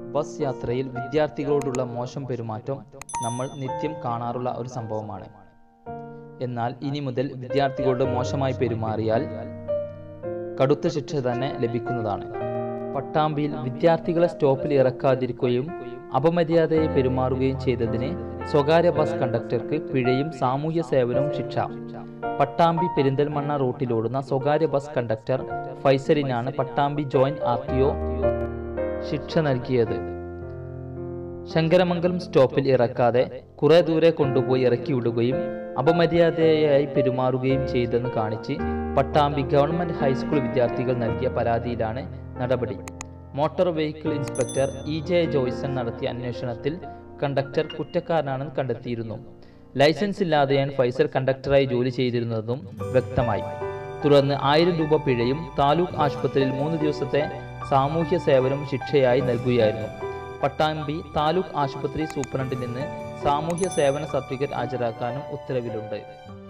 bus യാത്രയിൽ വിദ്യാർത്ഥികളോടുള്ള മോശം പെരുമാറ്റം നമ്മൾ നിത്യം കാണാറുള്ള ഒരു സംഭവമാണ് എന്നാൽ ഇനി മുതൽ വിദ്യാർത്ഥികളോട് മോശമായി പെരുമാറിയാൽ കടുത്ത ശിക്ഷ തന്നെ ലഭിക്കുന്നതാണ് പട്ടാമ്പിയിൽ വിദ്യാർത്ഥികളെ സ്റ്റോപ്പിൽ ഇറക്കാതിരിക്കുകയും അപമര്യാദയായി പെരുമാറുകയും ചെയ്തതിന് സ്വകാര്യ ബസ് കണ്ടക്ടർക്ക് പിഴയും സാമൂഹ്യ സേവനവും ശിക്ഷ പട്ടാമ്പി പെരിന്തൽമണ്ണ റൂട്ടിലോടുന്ന സ്വകാര്യ ബസ് കണ്ടക്ടർ ഫൈസലിനാണ് Pattambi joint R T O ശിക്ഷ നൽകിയത് ശങ്കരമംഗലം സ്റ്റോപ്പിൽ ഇറക്കാതെ കുറെ ദൂരെ കൊണ്ടുപോയി ഇറക്കി വിടുകയും അപമര്യാദയായി പെരുമാറുകയും ചെയ്തെന്ന് കാണിച്ച് പട്ടാമ്പി ഗവൺമെന്റ് ഹൈസ്കൂൾ വിദ്യാർത്ഥികൾ നൽകിയ പരാതിയിലാണ് നടപടി motor vehicle inspector E J Joyson നടത്തിയ അന്വേഷണത്തിൽ കണ്ടക്ടർ കുറ്റക്കാരനാണെന്ന് കണ്ടെത്തിയിരുന്നു ലൈസൻസ് ഇല്ലാതെയാണ് ഫൈസൽ കണ്ടക്ടറായി ജോലി ചെയ്തിരുന്നതും വ്യക്തമായി തുടർന്ന് ആയിരം രൂപ പിഴയും താലൂക്ക് ആശുപത്രിയിൽ മൂന്ന് ദിവസത്തെ സാമൂഹ്യ സേവനം ശിക്ഷയായി നൽകുകയായിരുന്നു പട്ടാമ്പി താലൂക്ക് ആശുപത്രി സൂപ്രണ്ടിൽ നിന്ന് സാമൂഹ്യ സേവന സർട്ടിഫിക്കറ്റ് ഹാജരാക്കാനും ഉത്തരവിലുണ്ട്